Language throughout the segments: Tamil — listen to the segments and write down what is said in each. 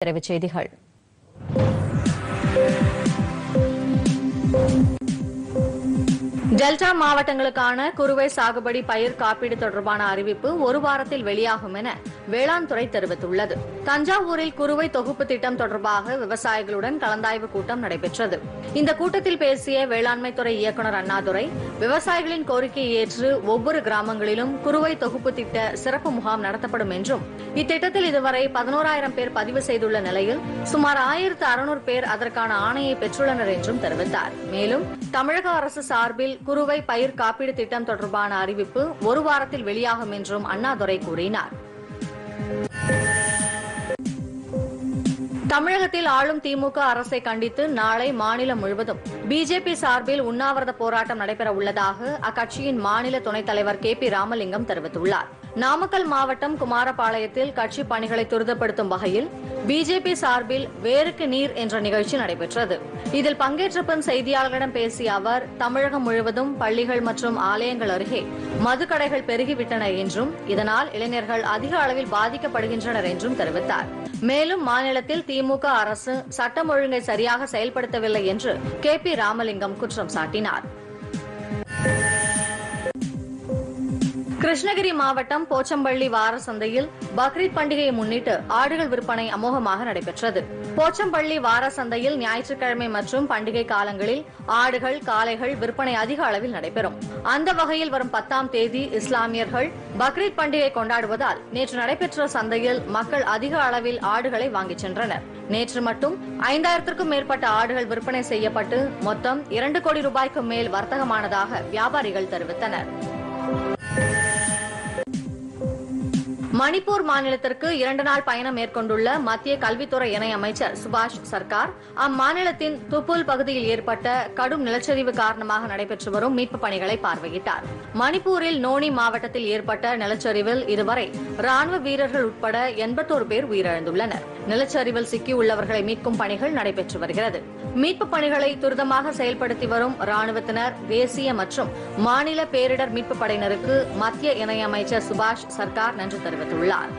விரைவுச் செய்திகள் டெல்டா மாவட்டங்களுக்கான குறுவை சாகுபடி பயிர் காப்பீடு தொடர்பான அறிவிப்பு ஒரு வாரத்தில் வெளியாகும் என வேளாண் துறை தெரிவித்துள்ளது தஞ்சாவூரில் குறுவை தொகுப்பு திட்டம் தொடர்பாக விவசாயிகளுடன் கலந்தாய்வு கூட்டம் நடைபெற்றது இந்த கூட்டத்தில் பேசிய வேளாண்மை துறை இயக்குநர் அண்ணாதுரை விவசாயிகளின் கோரிக்கையை ஏற்று ஒவ்வொரு கிராமங்களிலும் குறுவை தொகுப்பு திட்ட சிறப்பு முகாம் நடத்தப்படும் என்றும் இத்திட்டத்தில் இதுவரை பதினோராயிரம் பேர் பதிவு செய்துள்ள நிலையில் சுமார் ஆயிரத்து அறுநூறு பேர் அதற்கான ஆணையை பெற்றுள்ளனர் என்றும் தெரிவித்தார் மேலும் தமிழக அரசு சார்பில் குறுவை பயிர் காப்பீடு திட்டம் தொடர்பான அறிவிப்பு ஒரு வாரத்தில் வெளியாகும் என்றும் அண்ணாதுரை கூறினார் தமிழகத்தில் ஆளும் திமுக அரசை கண்டித்து நாளை மாநிலம் முழுவதும் பிஜேபி சார்பில் உண்ணாவிரத போராட்டம் நடைபெற உள்ளதாக அக்கட்சியின் மாநில துணைத் தலைவர் கே பி ராமலிங்கம் தெரிவித்துள்ளார் நாமக்கல் மாவட்டம் குமாரபாளையத்தில் கட்சி பணிகளை துரிதப்படுத்தும் வகையில் பிஜேபி சார்பில் வேருக்கு நீர் என்ற நிகழ்ச்சி நடைபெற்றது இதில் பங்கேற்ற பின் செய்தியாளர்களிடம் பேசிய அவர் தமிழகம் முழுவதும் பள்ளிகள் மற்றும் ஆலயங்கள் அருகே மதுக்கடைகள் பெருகிவிட்டன என்றும் இதனால் இளைஞர்கள் அதிக அளவில் பாதிக்கப்படுகின்றனர் என்றும் தெரிவித்தார் மேலும் மாநிலத்தில் திமுக அரசு சட்டம் ஒழுங்கை சரியாக செயல்படுத்தவில்லை என்று கே பி ராமலிங்கம் குற்றம் சாட்டினார் கிருஷ்ணகிரி மாவட்டம் போச்சம்பள்ளி வார சந்தையில் பக்ரீத் பண்டிகையை முன்னிட்டு ஆடுகள் விற்பனை அமோகமாக நடைபெற்றது போச்சம்பள்ளி வார சந்தையில் ஞாயிற்றுக்கிழமை மற்றும் பண்டிகை காலங்களில் ஆடுகள் காளைகள் விற்பனை அதிக அளவில் நடைபெறும் அந்த வகையில் வரும் பத்தாம் தேதி இஸ்லாமியர்கள் பக்ரீத் பண்டிகை கொண்டாடுவதால் நேற்று நடைபெற்ற சந்தையில் மக்கள் அதிக அளவில் ஆடுகளை வாங்கிச் சென்றனர் நேற்று மட்டும் ஐந்தாயிரத்திற்கும் மேற்பட்ட ஆடுகள் விற்பனை செய்யப்பட்டு மொத்தம் இரண்டு கோடி ரூபாய்க்கு மேல் வர்த்தகமானதாக வியாபாரிகள் தெரிவித்தனர் மணிப்பூர் மாநிலத்திற்கு இரண்டு நாள் பயணம் மேற்கொண்டுள்ள மத்திய கல்வித்துறை இணை அமைச்சர் சுபாஷ் சர்க்கார் அம்மாநிலத்தின் துப்புல் பகுதியில் ஏற்பட்ட கடும் நிலச்சரிவு காரணமாக நடைபெற்று வரும் மீட்புப் பணிகளை பார்வையிட்டார் மணிப்பூரில் நோனி மாவட்டத்தில் ஏற்பட்ட நிலச்சரிவில் இதுவரை ராணுவ வீரர்கள் உட்பட எண்பத்தோரு பேர் உயிரிழந்துள்ளனர் நிலச்சரிவில் சிக்கியுள்ளவர்களை மீட்கும் பணிகள் நடைபெற்று வருகிறது மீட்புப் பணிகளை துரிதமாக செயல்படுத்தி வரும் ராணுவத்தினர் தேசிய மற்றும் மாநில பேரிடர் மீட்புப் படையினருக்கு மத்திய இணையமைச்சர் சுபாஷ் சர்க்கார் நன்றி தெரிவித்துள்ளார்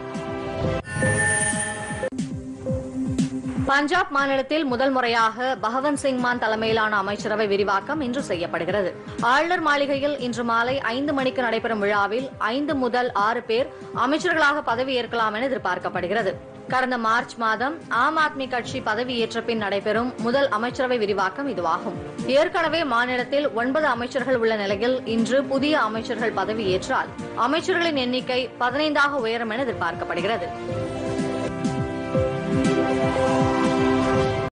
பஞ்சாப் மாநிலத்தில் முதல் முறையாக பகவந்த் சிங் மான் தலைமையிலான அமைச்சரவை விரிவாக்கம் இன்று செய்யப்படுகிறது ஆளுநர் மாளிகையில் இன்று மாலை ஐந்து மணிக்கு நடைபெறும் விழாவில் ஐந்து முதல் ஆறு பேர் அமைச்சர்களாக பதவியேற்கலாம் என எதிர்பார்க்கப்படுகிறது கடந்த மார்ச் மாதம் ஆம் ஆத்மி கட்சி பதவியேற்ற பின் நடைபெறும் முதல் அமைச்சரவை விரிவாக்கம் இதுவாகும் ஏற்கனவே மாநிலத்தில் ஒன்பது அமைச்சர்கள் உள்ள நிலையில் இன்று புதிய அமைச்சர்கள் பதவியேற்றால் அமைச்சர்களின் எண்ணிக்கை பதினைந்தாக உயரும் என எதிர்பார்க்கப்படுகிறது